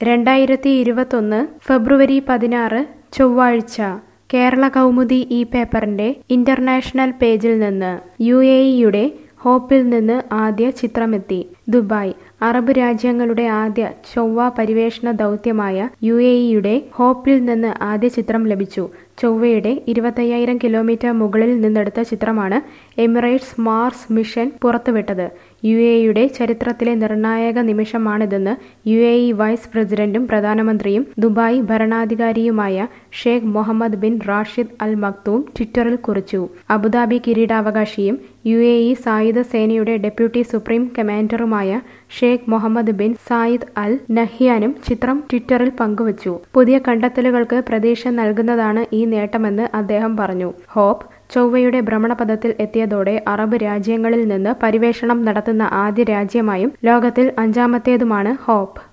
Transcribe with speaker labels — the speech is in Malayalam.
Speaker 1: രണ്ടായിരത്തി ഇരുപത്തൊന്ന് ഫെബ്രുവരി പതിനാറ് ചൊവ്വാഴ്ച കേരള കൗമുദി ഈ പേപ്പറിന്റെ ഇന്റർനാഷണൽ പേജിൽ നിന്ന് യു എ ഇയുടെ ഹോപ്പിൽ നിന്ന് ആദ്യ ചിത്രമെത്തി ദുബായ് അറബ് രാജ്യങ്ങളുടെ ആദ്യ ചൊവ്വ പരിവേഷണ ദൗത്യമായ യു എ ഇയുടെ ഹോപ്പിൽ നിന്ന് ആദ്യ ചിത്രം ലഭിച്ചു ചൊവ്വയുടെ ഇരുപത്തയ്യായിരം കിലോമീറ്റർ മുകളിൽ നിന്നെടുത്ത ചിത്രമാണ് എമിറേറ്റ്സ് മാർസ് മിഷൻ പുറത്തുവിട്ടത് യു എ ഇയുടെ ചരിത്രത്തിലെ നിർണായക നിമിഷമാണിതെന്ന് യു എ ഇ വൈസ് പ്രസിഡന്റും പ്രധാനമന്ത്രിയും ദുബായ് ഭരണാധികാരിയുമായ Sheikh Mohammed bin Rashid Al Maktoum ട്വിറ്ററിൽ കുറിച്ചു അബുദാബി കിരീടാവകാശിയും യു എ ഇ സായുധ സേനയുടെ ഡെപ്യൂട്ടി സുപ്രീം കമാൻഡറുമായ Sheikh Mohammed bin Zayed Al നഹ്യാനും ചിത്രം ട്വിറ്ററിൽ പങ്കുവച്ചു പുതിയ കണ്ടെത്തലുകൾക്ക് പ്രതീക്ഷ നൽകുന്നതാണ് ഈ നേട്ടമെന്ന് അദ്ദേഹം പറഞ്ഞു ഹോപ്പ് ചൊവ്വയുടെ ഭ്രമണപഥത്തിൽ എത്തിയതോടെ അറബ് രാജ്യങ്ങളിൽ നിന്ന് പരിവേഷണം നടത്തുന്ന ആദ്യ രാജ്യമായും ലോകത്തിൽ അഞ്ചാമത്തേതുമാണ് ഹോപ്പ്